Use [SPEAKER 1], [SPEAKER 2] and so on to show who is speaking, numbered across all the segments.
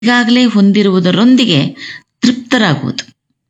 [SPEAKER 1] ಈಗಾಗಲೇ ಹೊಂದಿರುವುದರೊಂದಿಗೆ ತೃಪ್ತರಾಗುವುದು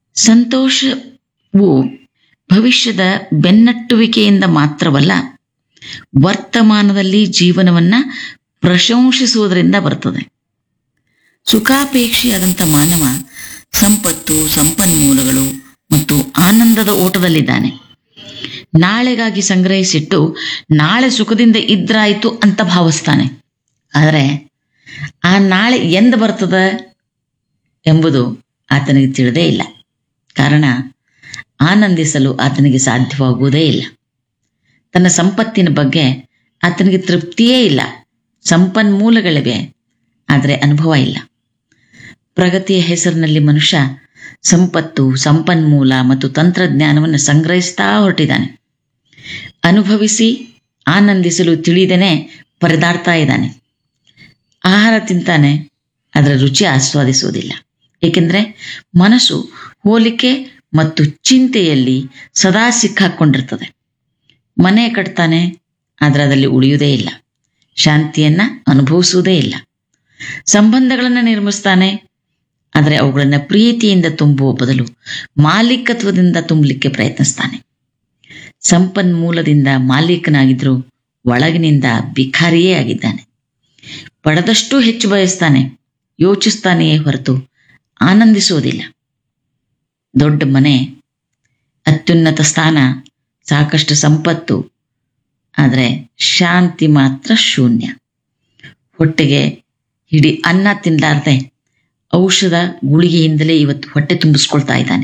[SPEAKER 1] ಸಂತೋಷವು ಭವಿಷ್ಯದ ಬೆನ್ನಟ್ಟುವಿಕೆಯಿಂದ ಮಾತ್ರವಲ್ಲ ವರ್ತಮಾನದಲ್ಲಿ ಜೀವನವನ್ನ ಪ್ರಶಂಸಿಸುವುದರಿಂದ ಬರ್ತದೆ ಸುಖಾಪೇಕ್ಷಿಯಾದಂಥ ಮಾನವ ಸಂಪತ್ತು ಸಂಪನ್ಮೂಲಗಳು ಮತ್ತು ಆನಂದದ ಓಟದಲ್ಲಿದ್ದಾನೆ ನಾಳೆಗಾಗಿ ಸಂಗ್ರಹಿಸಿಟ್ಟು ನಾಳೆ ಸುಖದಿಂದ ಇದ್ರಾಯ್ತು ಅಂತ ಭಾವಿಸ್ತಾನೆ ಆದರೆ ಆ ನಾಳೆ ಎಂದ ಬರ್ತದ ಎಂಬುದು ಆತನಿಗೆ ತಿಳಿದೇ ಇಲ್ಲ ಕಾರಣ ಆನಂದಿಸಲು ಆತನಿಗೆ ಸಾಧ್ಯವಾಗುವುದೇ ಇಲ್ಲ ತನ್ನ ಸಂಪತ್ತಿನ ಬಗ್ಗೆ ಆತನಿಗೆ ತೃಪ್ತಿಯೇ ಇಲ್ಲ ಸಂಪನ್ಮೂಲಗಳಿವೆ ಆದರೆ ಅನುಭವ ಇಲ್ಲ ಪ್ರಗತಿಯ ಹೆಸರಿನಲ್ಲಿ ಮನುಷ್ಯ ಸಂಪತ್ತು ಸಂಪನ್ಮೂಲ ಮತ್ತು ತಂತ್ರಜ್ಞಾನವನ್ನು ಸಂಗ್ರಹಿಸ್ತಾ ಹೊರಟಿದ್ದಾನೆ ಅನುಭವಿಸಿ ಆನಂದಿಸಲು ತಿಳಿದೇನೆ ಪರದಾಡ್ತಾ ಇದ್ದಾನೆ ಆಹಾರ ತಿಂತಾನೆ ಅದರ ರುಚಿ ಆಸ್ವಾದಿಸುವುದಿಲ್ಲ ಏಕೆಂದರೆ ಮನಸ್ಸು ಹೋಲಿಕೆ ಮತ್ತು ಚಿಂತೆಯಲ್ಲಿ ಸದಾ ಸಿಕ್ಕಾಕೊಂಡಿರ್ತದೆ ಮನೆ ಕಟ್ತಾನೆ ಆದರೆ ಅದರಲ್ಲಿ ಉಳಿಯುವುದೇ ಇಲ್ಲ ಶಾಂತಿಯನ್ನ ಅನುಭವಿಸುವುದೇ ಇಲ್ಲ ಸಂಬಂಧಗಳನ್ನು ನಿರ್ಮಿಸ್ತಾನೆ ಆದರೆ ಅವುಗಳನ್ನು ಪ್ರೀತಿಯಿಂದ ತುಂಬುವ ಬದಲು ಮಾಲೀಕತ್ವದಿಂದ ತುಂಬಲಿಕ್ಕೆ ಪ್ರಯತ್ನಿಸ್ತಾನೆ ಸಂಪನ್ಮೂಲದಿಂದ ಮಾಲೀಕನಾಗಿದ್ರೂ ಒಳಗಿನಿಂದ ಬಿಖಾರಿಯೇ ಆಗಿದ್ದಾನೆ ಪಡೆದಷ್ಟು ಹೆಚ್ಚು ಬಯಸ್ತಾನೆ ಯೋಚಿಸ್ತಾನೆಯೇ ಹೊರತು ಆನಂದಿಸುವುದಿಲ್ಲ ದೊಡ್ಡ ಮನೆ ಅತ್ಯುನ್ನತ ಸ್ಥಾನ ಸಾಕಷ್ಟು ಸಂಪತ್ತು ಆದರೆ ಶಾಂತಿ ಮಾತ್ರ ಶೂನ್ಯ ಹೊಟ್ಟೆಗೆ ಹಿಡಿ ಅನ್ನ ತಿನ್ನಲಾರ್ದೆ ಔಷಧ ಗುಳಿಗೆಯಿಂದಲೇ ಇವತ್ತು ಹೊಟ್ಟೆ ತುಂಬಿಸ್ಕೊಳ್ತಾ ಇದ್ದಾನೆ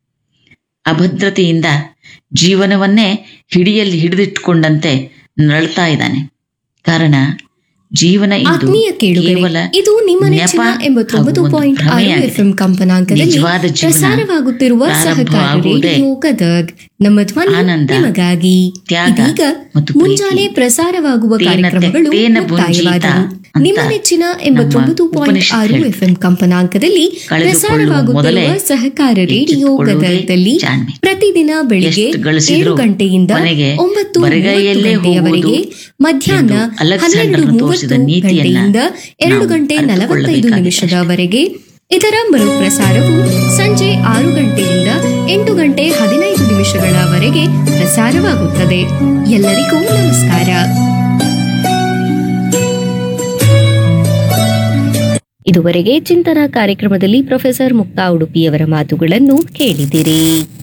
[SPEAKER 1] ಅಭದ್ರತೆಯಿಂದ ಜೀವನವನ್ನೇ ಹಿಡಿಯಲ್ಲಿ ಹಿಡಿದಿಟ್ಟುಕೊಂಡಂತೆ ನರಳ್ತಾ ಇದ್ದಾನೆ ಕಾರಣ ಜೀವನ ಇಂದು
[SPEAKER 2] ಆತ್ಮೀಯ ಕೇಳುಗರೆ
[SPEAKER 1] ಕೇವಲ
[SPEAKER 2] ಇದು ನಿಮ್ಮ ನೆಚ್ಚಿನ
[SPEAKER 1] ನೆಪ
[SPEAKER 2] ಎಂಬತ್ತೊಂಬತ್ತು
[SPEAKER 1] ಹಾಗೂ ಒಂದು
[SPEAKER 2] ಪಾಯಿಂಟ್ ಆರು
[SPEAKER 1] ಭ್ರಮೆಯಾಗಿದೆ.
[SPEAKER 2] ಎಫ್ಎಂ ಕಂಪನಾಂಕದಲ್ಲಿ
[SPEAKER 1] ನಿಜವಾದ ಜೀವನ
[SPEAKER 2] ಪ್ರಸಾರವಾಗುತ್ತಿರುವ ಸಹಕಾರ
[SPEAKER 1] ಪ್ರಾರಂಭವಾಗುವುದೇ
[SPEAKER 2] ರೇಡಿಯೋ ಗದಗ್ ನಮ್ಮ ಧ್ವನಿ
[SPEAKER 1] ಆನಂದ,
[SPEAKER 2] ನಿಮಗಾಗಿ
[SPEAKER 1] ತ್ಯಾಗ
[SPEAKER 2] ಇದೀಗ
[SPEAKER 1] ಮತ್ತು ಪ್ರೀತಿ.
[SPEAKER 2] ಮುಂಜಾನೆ ಪ್ರಸಾರವಾಗುವ
[SPEAKER 1] ತೇನ
[SPEAKER 2] ಕಾರ್ಯಕ್ರಮಗಳು
[SPEAKER 1] ತೆಕ್ತೇನ
[SPEAKER 2] ಮುಕ್ತಾಯವಾದವು
[SPEAKER 1] ಭುಂಜೀತ
[SPEAKER 2] ನಿಮ್ಮ
[SPEAKER 1] ಅಂತ
[SPEAKER 2] ನೆಚ್ಚಿನ ಎಂಬತ್ತೊಂಬತ್ತು
[SPEAKER 1] ನಮ್ಮ
[SPEAKER 2] ಪಾಯಿಂಟ್
[SPEAKER 1] ಉಪನಿಷತ್
[SPEAKER 2] ಆರು
[SPEAKER 1] ಹೇಳುತ್ತೆ.
[SPEAKER 2] ಎಫ್ಎಂ ಕಂಪನಾಂಕದಲ್ಲಿ
[SPEAKER 1] ಕಳೆದುಕೊಳ್ಳುವ ಮೊದಲೇ
[SPEAKER 2] ಪ್ರಸಾರವಾಗುತ್ತಿರುವ ಸಹಕಾರ ರೇಡಿಯೋ
[SPEAKER 1] ಎಚ್ಚೆತ್ತುಕೊಳ್ಳುವುದೇ
[SPEAKER 2] ಗದಗದಲ್ಲಿ
[SPEAKER 1] ಜಾಣ್ಮೆ.
[SPEAKER 2] ಪ್ರತಿದಿನ ಬೆಳಿಗ್ಗೆ
[SPEAKER 1] ಎಷ್ಟು ಗಳಿಸಿದ್ರೂ
[SPEAKER 2] ಏಳು ಗಂಟೆಯಿಂದ
[SPEAKER 1] ಕೊನೆಗೆ
[SPEAKER 2] ಒಂಬತ್ತು
[SPEAKER 1] ಬರಿಗೈಯಲ್ಲೇ
[SPEAKER 2] ಮೂವತ್ತು ಗಂಟೆಯವರೆಗೆ
[SPEAKER 1] ಹೋಗುವುದು
[SPEAKER 2] ಮಧ್ಯಾಹ್ನ
[SPEAKER 1] ಎಂದು ಅಲೆಕ್ಸಾಂಡರ್
[SPEAKER 2] ಹನ್ನೆರಡು
[SPEAKER 1] ತೋರಿಸಿದ
[SPEAKER 2] ಮೂವತ್ತು
[SPEAKER 1] ನೀತಿಯನ್ನ
[SPEAKER 2] ಗಂಟೆಯಿಂದ ಎರಡು
[SPEAKER 1] ನಾವು
[SPEAKER 2] ಗಂಟೆ ನಲವತ್ತೈದು
[SPEAKER 1] ಅರಿತುಕೊಳ್ಳಬೇಕಾಗಿದೆ
[SPEAKER 2] ನಿಮಿಷದವರೆಗೆ ಇದರ ಮರುಪ್ರಸಾರವು ಸಂಜೆ ಆರು ಗಂಟೆಯಿಂದ ಎಂಟು ಗಂಟೆ ಹದಿನೈದು ನಿಮಿಷಗಳವರೆಗೆ ಪ್ರಸಾರವಾಗುತ್ತದೆ ಎಲ್ಲರಿಗೂ ನಮಸ್ಕಾರ ಇದುವರೆಗೆ ಚಿಂತನ ಕಾರ್ಯಕ್ರಮದಲ್ಲಿ ಪ್ರೊಫೆಸರ್ ಮುಕ್ತಾ ಉಡುಪಿಯವರ ಮಾತುಗಳನ್ನು ಕೇಳಿದಿರಿ